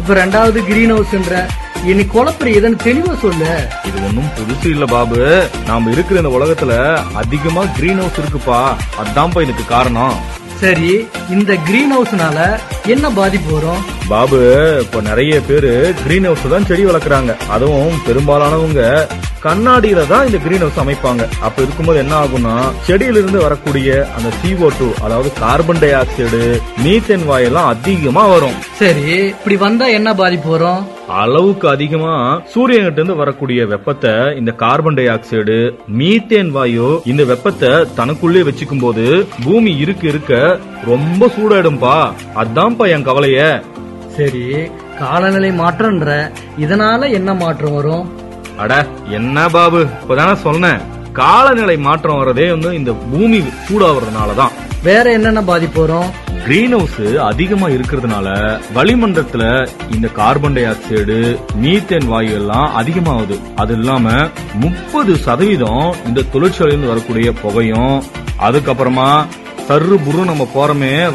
இப்ப ரெண்டாவது கிரீன் ஹவுஸ்ன்ற இனி குழப்பற எதன்னு தெளிவா சொல்லு இது ஒன்னும் புதுசு இல்ல பாபு நாம இருக்கிற இந்த உலகத்துல அதிகமா கிரீன் ஹவுஸ் இருக்குப்பா அதான்ப்பா இதுக்கு காரணம் சரி இந்த கிரீன் ஹவுஸ்னால என்ன பாதிப்பு வரும் பாபு இப்ப நிறைய பேரு கிரீன் ஹவுஸ் தான் செடி வளர்க்குறாங்க அதுவும் பெரும்பாலானவங்க கண்ணாடியில தான் இந்த கிரீன் ஹவுஸ் அமைப்பாங்க அப்ப இருக்கும்போது என்ன ஆகும்னா செடியில இருந்து வரக்கூடிய அந்த CO2 டூ அதாவது கார்பன் டை ஆக்சைடு மீத்தேன் வாயெல்லாம் அதிகமா வரும் சரி இப்படி வந்தா என்ன பாதிப்பு வரும் அளவுக்கு அதிகமா சூரியன்கிட்ட இருந்து வரக்கூடிய வெப்பத்தை இந்த கார்பன் டை ஆக்சைடு மீத்தேன் வாயு இந்த வெப்பத்தை தனக்குள்ளே வச்சுக்கும் போது பூமி இருக்க இருக்க ரொம்ப சூடாயிடும்பா அதான்ப்பா என் கவலைய சரி காலநிலை மாற்றம்ன்ற இதனால என்ன மாற்றம் வரும் அட என்ன பாபு இப்பதானே சொன்னேன் காலநிலை மாற்றம் வர்றதே வந்து இந்த பூமி சூடாவதுனாலதான் வேற என்னென்ன பாதிப்பு வரும் கிரீன் ஹவுஸ் அதிகமா இருக்கிறதுனால வளிமண்டலத்துல இந்த கார்பன் டை ஆக்சைடு மீத்தேன் வாயு எல்லாம் அதிகமாகுது அது இல்லாம முப்பது சதவீதம் இந்த தொழிற்சாலையிலிருந்து வரக்கூடிய புகையும் அதுக்கப்புறமா சர்ரு புரு நம்ம போறோமே